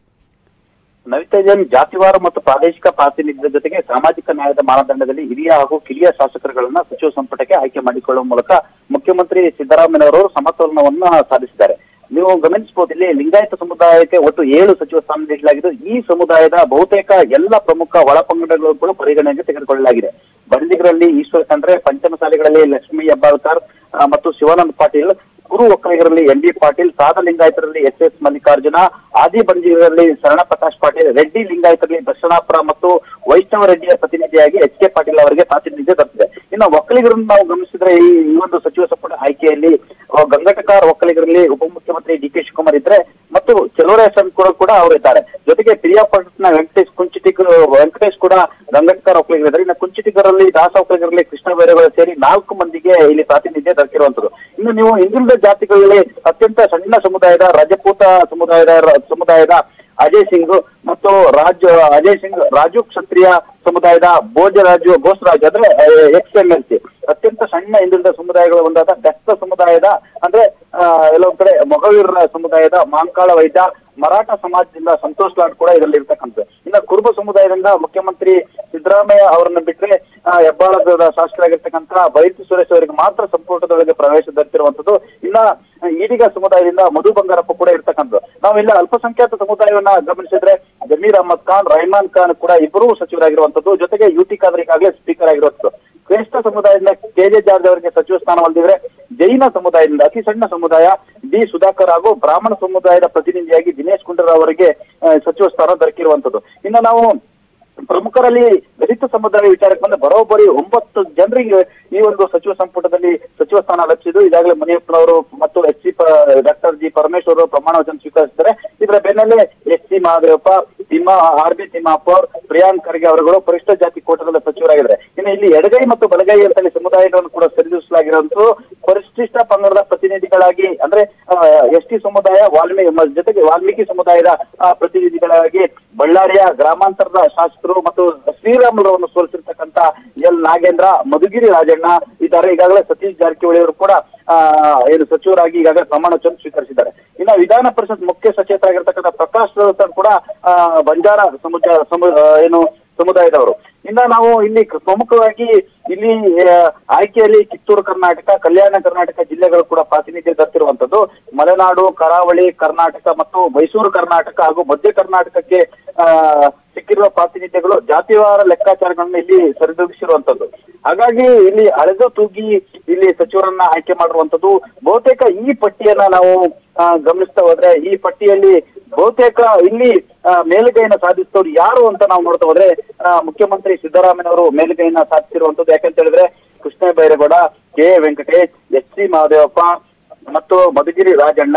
ನವಿತಾ ಜೈನ್ ಜಾತಿವಾರ ಮತ್ತು ಪ್ರಾದೇಶಿಕ ಪ್ರಾತಿನಿಧ್ಯದ ಜೊತೆಗೆ ಸಾಮಾಜಿಕ ನ್ಯಾಯದ ಮಾನದಂಡದಲ್ಲಿ ಹಿರಿಯ ಹಾಗೂ ಕಿರಿಯ ಶಾಸಕರುಗಳನ್ನ ಸಚಿವ ಸಂಪುಟಕ್ಕೆ ಆಯ್ಕೆ ಮಾಡಿಕೊಳ್ಳುವ ಮೂಲಕ ಮುಖ್ಯಮಂತ್ರಿ ಸಿದ್ದರಾಮಯ್ಯನವರು ಸಮತೋಲನವನ್ನ ಸಾಧಿಸಿದ್ದಾರೆ ನೀವು ಗಮನಿಸಬಹುದು ಇಲ್ಲಿ ಲಿಂಗಾಯತ ಸಮುದಾಯಕ್ಕೆ ಒಟ್ಟು ಏಳು ಸಚಿವ ಸ್ಥಾನ ನೀಡಲಾಗಿದ್ದು ಈ ಸಮುದಾಯದ ಬಹುತೇಕ ಎಲ್ಲ ಪ್ರಮುಖ ಒಳಪಂಗಡಗಳು ಪರಿಗಣನೆಗೆ ತೆಗೆದುಕೊಳ್ಳಲಾಗಿದೆ ಬಂಡಿಗರಲ್ಲಿ ಈಶ್ವರ ಖಂಡ್ರೆ ಪಂಚಮಸಾಲಿಗಳಲ್ಲಿ ಲಕ್ಷ್ಮೀ ಹೆಬ್ಬಾಳ್ಕರ್ ಆ, ಮತ್ತು ಶಿವಾನಂದ ಪಾಟೀಲ್ ಗುರು ಒಕ್ಕಲಿಗರಲ್ಲಿ ಎನ್ ಡಿ ಪಾಟೀಲ್ ಸಾದ ಲಿಂಗಾಯತರಲ್ಲಿ ಎಸ್ ಎಸ್ ಮಲ್ಲಿಕಾರ್ಜುನ ಆದಿ ಬಂಜೀರರಲ್ಲಿ ಶರಣ ಪ್ರಕಾಶ್ ಪಾಟೀಲ್ ರೆಡ್ಡಿ ಲಿಂಗಾಯತರಲ್ಲಿ ದರ್ಶನಾಪುರ ಮತ್ತು ವೈಷ್ಣವ ರೆಡ್ಡಿಯ ಪ್ರತಿನಿಧಿಯಾಗಿ ಎಚ್ ಕೆ ಪಾಟೀಲ್ ಅವರಿಗೆ ಪ್ರಾತಿನಿಧ್ಯ ದೊರೆತಿದೆ ಇನ್ನು ಒಕ್ಕಲಿಗರನ್ನು ನಾವು ಗಮನಿಸಿದ್ರೆ ಈ ಈ ಒಂದು ಸಚಿವ ಸಂಪುಟ ಆಯ್ಕೆಯಲ್ಲಿ ಆ, ಗಂಗಟಕಾರ ಒಕ್ಕಲಿಗರಲ್ಲಿ ಉಪಮುಖ್ಯಮಂತ್ರಿ ಡಿ ಕೆ ಶಿವಕುಮಾರ್ ಇದ್ರೆ ಮತ್ತು ಚಲುವರೇಶನ್ ಕೂಡ ಕೂಡ ಅವರು ಇದ್ದಾರೆ ಜೊತೆಗೆ ಪಿರಿಯಾಪಟ್ಟಣ ವೆಂಕಟೇಶ್ ಕುಂಚಿಟಿಗ ವೆಂಕಟೇಶ್ ಕೂಡ ಗಂಗಟಕಾರ ಒಕ್ಕಲಿಗರಿದ್ದಾರೆ ಇನ್ನು ಕುಂಚಿಟಿಗರಲ್ಲಿ ದಾಸ ಒಕ್ಕಲಿಗರಲ್ಲಿ ಕೃಷ್ಣ ಬೈರೇಗೌಡ ಸೇರಿ ನಾಲ್ಕು ಮಂದಿಗೆ ಇಲ್ಲಿ ಪ್ರಾತಿನಿಧ್ಯ ದೊರಕಿರುವಂತದ್ದು ಇನ್ನು ನೀವು ಹಿಂದುಳಿದ ಜಾತಿಗಳಲ್ಲಿ ಅತ್ಯಂತ ಸಣ್ಣ ಸಮುದಾಯದ ರಜಪೂತ ಸಮುದಾಯದ ಸಮುದಾಯದ ಅಜಯ್ ಸಿಂಗ್ ಮತ್ತು ರಾಜ್ ಅಜಯ್ ಸಿಂಗ್ ರಾಜು ಕ್ಷತ್ರಿಯ ಸಮುದಾಯದ ಭೋಜರಾಜು ಘೋಷರಾಜ್ ಅಂದ್ರೆ ಎಕ್ಸ್ ಎಂ ಎಲ್ ಸಿ ಅತ್ಯಂತ ಸಣ್ಣ ಹಿಂದುಳಿದ ಸಮುದಾಯಗಳ ಒಂದಾದ ಬೆಸ್ತ ಸಮುದಾಯದ ಅಂದ್ರೆ ಆ, ಎಲ್ಲೊಂದ್ ಕಡೆ ಮೊಗವೀರರ ಸಮುದಾಯದ ಮಾಂಕಾಳ ವೈದ್ಯ ಮರಾಠ ಸಮಾಜದಿಂದ ಸಂತೋಷ್ ಲಾಡ್ ಕೂಡ ಇದರಲ್ಲಿ ಇರ್ತಕ್ಕಂಥದ್ದು ಇನ್ನು ಕುರುಬ ಸಮುದಾಯದಿಂದ ಮುಖ್ಯಮಂತ್ರಿ ಸಿದ್ದರಾಮಯ್ಯ ಅವರನ್ನ ಬಿಟ್ರೆ ಆ, ಹೆಬ್ಬಾಳದ ಶಾಸಕರಾಗಿರ್ತಕ್ಕಂಥ ಬೈರತಿ ಸುರೇಶ್ ಅವರಿಗೆ ಮಾತ್ರ ಸಂಪುಟದೊಳಗೆ ಪ್ರವೇಶ ದೊರೆತಿರುವಂತದ್ದು ಇನ್ನ ಈಡಿಗ ಸಮುದಾಯದಿಂದ ಮಧು ಬಂಗಾರಪ್ಪ ಕೂಡ ಇರ್ತಕ್ಕಂಥದ್ದು ನಾವು ಇಲ್ಲ ಅಲ್ಪಸಂಖ್ಯಾತ ಸಮುದಾಯವನ್ನ ಗಮನಿಸಿದ್ರೆ ಜಮೀರ್ ಅಹಮದ್ ಖಾನ್ ರಹಮಾನ್ ಖಾನ್ ಕೂಡ ಇಬ್ಬರೂ ಸಚಿವರಾಗಿರುವಂತದ್ದು ಜೊತೆಗೆ ಯುಟಿ ಖಾದರ್ ಈಗಾಗಲೇ ಸ್ಪೀಕರ್ ಆಗಿರುವಂತದ್ದು ಶ್ರೇಷ್ಠ ಸಮುದಾಯದಿಂದ ಕೆ ಜೆ ಜಾರ್ಜ್ ಅವರಿಗೆ ಸಚಿವ ಸ್ಥಾನ ಹೊಂದಿದ್ರೆ ಜೈನ ಸಮುದಾಯದಿಂದ ಅತಿ ಸಣ್ಣ ಸಮುದಾಯ ಡಿ ಸುಧಾಕರ್ ಹಾಗೂ ಬ್ರಾಹ್ಮಣ ಸಮುದಾಯದ ಪ್ರತಿನಿಧಿಯಾಗಿ ದಿನೇಶ್ ಗುಂಡೂರಾವ್ ಅವರಿಗೆ ಆ, ಸಚಿವ ಸ್ಥಾನ ದೊರಕಿರುವಂತದ್ದು ಇನ್ನು ನಾವು ಪ್ರಮುಖರಲ್ಲಿ ದಲಿತ ಸಮುದಾಯ ವಿಚಾರಕ್ಕೆ ಬಂದ ಬರೋಬ್ಬರಿ ಒಂಬತ್ತು ಜನರಿಗೆ ಈ ಒಂದು ಸಚಿವ ಸಂಪುಟದಲ್ಲಿ ಸಚಿವ ಸ್ಥಾನ ಲಭಿಸಿದ್ದು ಈಗಾಗಲೇ ಮುನಿಯಪ್ಪನವರು ಮತ್ತು H C doctor G Parameshwar ಅವರು ಪ್ರಮಾಣ ವಚನ ಸ್ವೀಕರಿಸಿದ್ದಾರೆ ಇದರ ಬೆನ್ನಲ್ಲೇ S C Mahadevappa Timma R B Timmappa ಅವರು ಪ್ರಿಯಾಂಕ್ ಖರ್ಗೆ ಅವರುಗಳು ಪರಿಷ್ಠ ಜಾತಿ ಕೋಟದಲ್ಲಿ ಸಚಿವರಾಗಿದ್ದಾರೆ ಇನ್ನು ಇಲ್ಲಿ ಎಡಗೈ ಮತ್ತು ಬಲಗೈ ಅಂತ ಹೇಳಿ ಸಮುದಾಯಗಳನ್ನು ಕೂಡ ಸರಿದೂಸಲಾಗಿರುವಂತೂ ಪರಿಶಿಷ್ಟ ಪಂಗಡದ ಪ್ರತಿನಿಧಿಗಳಾಗಿ ಅಂದ್ರೆ ಎಸ್ ಟಿ ಸಮುದಾಯ ವಾಲ್ಮೀಕಿ ಮ- ಜೊತೆಗೆ ವಾಲ್ಮೀಕಿ ಸಮುದಾಯದ ಆ, ಪ್ರತಿನಿಧಿಗಳಾಗಿ ಬಳ್ಳಾರಿಯ ಗ್ರಾಮಾಂತರದ ಶಾಸಕರು ಮತ್ತು ಶ್ರೀರಾಮುಲುರವನ್ನು ಸೋಲಿಸಿರ್ತಕ್ಕಂಥ ಎಲ್ ನಾಗೇಂದ್ರ ಮಧುಗಿರಿ ರಾಜಣ್ಣ ಇದ್ದಾರೆ ಈಗಾಗಲೇ ಸತೀಶ್ ಜಾರಕಿಹೊಳಿ ಅವರು ಕೂಡ ಆ, ಏನು ಸಚಿವರಾಗಿ ಈಗಾಗಲೇ ಪ್ರಮಾಣ ವಚನ ಸ್ವೀಕರಿಸಿದ್ದಾರೆ ಇನ್ನು ವಿಧಾನ ಪರಿಷತ್ ಮುಖ್ಯ ಸಚೇತರಾಗಿರ್ತಕ್ಕಂಥ ಪ್ರಕಾಶ್ ರಾವ್ ಕೂಡ ಆ, ಬಂಜಾರ ಸಮುದಾಯ ಸಮು- ಆ, ಏನು ಸಮುದಾಯದವರು ಇನ್ನ ನಾವು ಇಲ್ಲಿ ಕ- ಪ್ರಮುಖವಾಗಿ ಇಲ್ಲಿ ಆ, ಆಯ್ಕೆಯಲ್ಲಿ ಕಿತ್ತೂರು ಕರ್ನಾಟಕ ಕಲ್ಯಾಣ ಕರ್ನಾಟಕ ಜಿಲ್ಲೆಗಳು ಕೂಡ ಪ್ರಾತಿನಿಧ್ಯ ದೊರೆತಿರುವಂತದ್ದು ಮಲೆನಾಡು ಕರಾವಳಿ ಕರ್ನಾಟಕ ಮತ್ತು ಮೈಸೂರು ಕರ್ನಾಟಕ ಹಾಗೂ ಮಧ್ಯ ಕರ್ನಾಟಕಕ್ಕೆ ಆ, ಸಿಕ್ಕಿರುವ ಪ್ರಾತಿನಿಧ್ಯಗಳು ಜಾತಿವಾರ ಲೆಕ್ಕಾಚಾರಗಳನ್ನು ಇಲ್ಲಿ ಸರಿದೂಗಿಸಿರುವಂತದ್ದು ಹಾಗಾಗಿ ಇಲ್ಲಿ ಅಳೆದು ತೂಗಿ ಇಲ್ಲಿ ಸಚಿವರನ್ನ ಆಯ್ಕೆ ಮಾಡಿರುವಂತದ್ದು ಬಹುತೇಕ ಈ ಪಟ್ಟಿಯನ್ನ ನಾವು ಆ, ಗಮನಿಸ್ತಾ ಹೋದ್ರೆ ಈ ಪಟ್ಟಿಯಲ್ಲಿ ಬಹುತೇಕ ಇಲ್ಲಿ ಆ, ಮೇಲುಗೈನ ಸಾಧಿಸಿದವರು ಯಾರು ಅಂತ ನಾವು ನೋಡ್ತಾ ಹೋದ್ರೆ ಆ, ಮುಖ್ಯಮಂತ್ರಿ ಸಿದ್ದರಾಮಯ್ಯನವರು ಮೇಲುಗೈನ ಸಾಧಿಸಿರುವಂತದ್ದು ಯಾಕಂತ ಹೇಳಿದ್ರೆ Krishna Byregowda K Venkatesh H C Mahadevappa ಮತ್ತು ಮಧುಗಿರಿ ರಾಜಣ್ಣ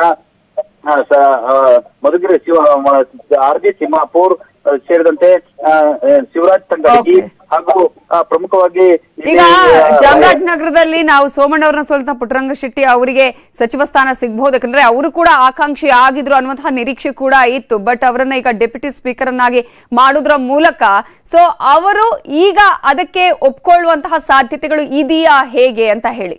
ಆ, ಸ- ಆ, ಮಧುಗಿರಿ ಶಿವ ಆರ್ ಜಿ ತಿಮ್ಮಾಪುರ್ ಆ, ಸೇರಿದಂತೆ ಆ, ಆ, ಶಿವರಾಜ್ ತಂಗಡಗಿ ಹಾಗೂ ಆ, ಪ್ರಮುಖವಾಗಿ ಇಲ್ಲಿ, ಈಗ ಆ, ಚಾಮರಾಜನಗರದಲ್ಲಿ ನಾವು ಸೋಮಣ್ಣ ಅವರನ್ನ ಸೋಲಿತ ಪುಟ್ಟರಂಗ ಶೆಟ್ಟಿ ಅವರಿಗೆ ಸಚಿವ ಸ್ಥಾನ ಸಿಗಬಹುದು ಯಾಕಂದ್ರೆ ಅವರು ಕೂಡ ಆಕಾಂಕ್ಷಿ ಆಗಿದ್ರು ಅನ್ನುವಂತಹ ನಿರೀಕ್ಷೆ ಕೂಡ ಇತ್ತು ಬಟ್ ಅವರನ್ನ ಈಗ ಡೆಪ್ಯೂಟಿ ಸ್ಪೀಕರ್ ಅನ್ನಾಗಿ ಮಾಡೋದ್ರ ಮೂಲಕ ಸೊ ಅವರು ಈಗ ಅದಕ್ಕೆ ಒಪ್ಕೊಳ್ಳುವಂತಹ ಸಾಧ್ಯತೆಗಳು ಇದೆಯಾ ಹೇಗೆ ಅಂತ ಹೇಳಿ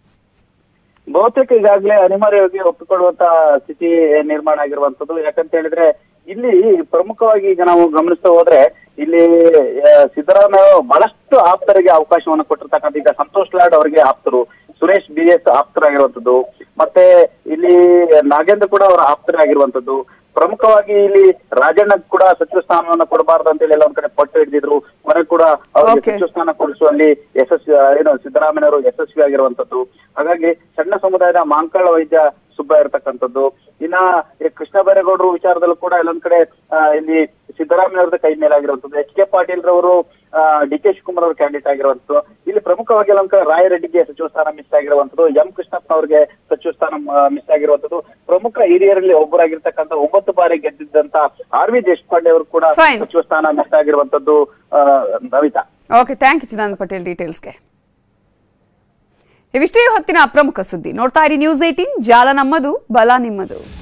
ಬಹುತೇಕ ಈಗಾಗಲೇ ಅನಿವಾರ್ಯವಾಗಿ ಒಪ್ಪಿಕೊಳ್ಳುವಂತ ಸ್ಥಿತಿ ನಿರ್ಮಾಣ ಆಗಿರುವಂತದ್ದು ಯಾಕಂತ ಹೇಳಿದ್ರೆ ಇಲ್ಲಿ ಪ್ರಮುಖವಾಗಿ ಈಗ ನಾವು ಗಮನಿಸ್ತಾ ಹೋದ್ರೆ ಇಲ್ಲಿ ಆ, ಸಿದ್ದರಾಮಯ್ಯ ಬಹಳಷ್ಟು ಆಪ್ತರಿಗೆ ಅವಕಾಶವನ್ನು ಕೊಟ್ಟಿರ್ತಕ್ಕಂಥ ಈಗ ಸಂತೋಷ್ ಲಾಡ್ ಅವರಿಗೆ ಆಪ್ತರು ಸುರೇಶ್ ಬಿ ಎಸ್ ಆಪ್ತರಾಗಿರುವಂತದ್ದು ಮತ್ತೆ ಇಲ್ಲಿ ನಾಗೇಂದ್ರ ಕೂಡ ಅವರ ಆಪ್ತರಾಗಿರುವಂತದ್ದು ಪ್ರಮುಖವಾಗಿ ಇಲ್ಲಿ ರಾಜಣ್ಣ ಕೂಡ ಸಚಿವ ಸ್ಥಾನವನ್ನ ಕೊಡಬಾರ್ದು ಅಂತ ಹೇಳಿ ಎಲ್ಲ ಒಂದ್ ಕಡೆ ಪಟ್ಟು ಹಿಡಿದಿದ್ರು ಕೊನೆ ಕೂಡ ಅವರಿಗೆ Okay. ಸಚಿವ ಸ್ಥಾನ ಕೊಡಿಸುವಲ್ಲಿ ಯಶಸ್ವಿ ಏನು ಸಿದ್ದರಾಮಯ್ಯನವರು ಯಶಸ್ವಿ ಆಗಿರುವಂತದ್ದು ಹಾಗಾಗಿ ಸಣ್ಣ ಸಮುದಾಯದ ಮಾಂಕಳ ವೈದ್ಯ ಸುಬ್ಬ ಇರತಕ್ಕಂಥದ್ದು ಇನ್ನ ಈ ಕೃಷ್ಣ ಬೈರೇಗೌಡರು ವಿಚಾರದಲ್ಲೂ ಕೂಡ ಎಲ್ಲೊಂದ್ ಕಡೆ ಆ, ಇಲ್ಲಿ ಸಿದ್ದರಾಮಯ್ಯವ್ರದ್ದು ಕೈ ಮೇಲಾಗಿರುವಂತದ್ದು ಎಚ್ ಕೆ ಪಾಟೀಲ್ ರವರು ಡಿ ಕೆ ಶಿವಕುಮಾರ್ ಅವರು ಕ್ಯಾಂಡಿಡೇಟ್ ಆಗಿರುವಂತದ್ದು ಇಲ್ಲಿ ಪ್ರಮುಖವಾಗಿ ಎಲ್ಲೊಂದ್ ಕಡೆ ರಾಯರೆಡ್ಡಿಗೆ ಸಚಿವ ಸ್ಥಾನ ಮಿಸ್ ಆಗಿರುವಂತದ್ದು ಎಂ ಕೃಷ್ಣಪ್ಪ ಅವರಿಗೆ ಸಚಿವ ಸ್ಥಾನ ಮಿಸ್ ಆಗಿರುವಂತದ್ದು ಪ್ರಮುಖ ಹಿರಿಯರಲ್ಲಿ ಒಬ್ಬರಾಗಿರ್ತಕ್ಕಂಥ ಒಂಬತ್ತು ಬಾರಿ ಗೆದ್ದಿದ್ದಂತ ಆರ್ ವಿ ದೇಶಪಾಂಡೆ ಅವರು ಕೂಡ Fine. ಸಚಿವ ಸ್ಥಾನ ಮಿಸ್ ಆಗಿರುವಂತದ್ದು ಆ, Navita okay thank you Chidananda Patel ಡೀಟೇಲ್ಸ್ಗೆ ಇವಿಷ್ಟೇ ಹೊತ್ತಿನ ಪ್ರಮುಖ ಸುದ್ದಿ ನೋಡ್ತಾ ಇರಿ ನ್ಯೂಸ್ ಏಟೀನ್ ಜಾಲ ನಮ್ಮದು ಬಲ ನಿಮ್ಮದು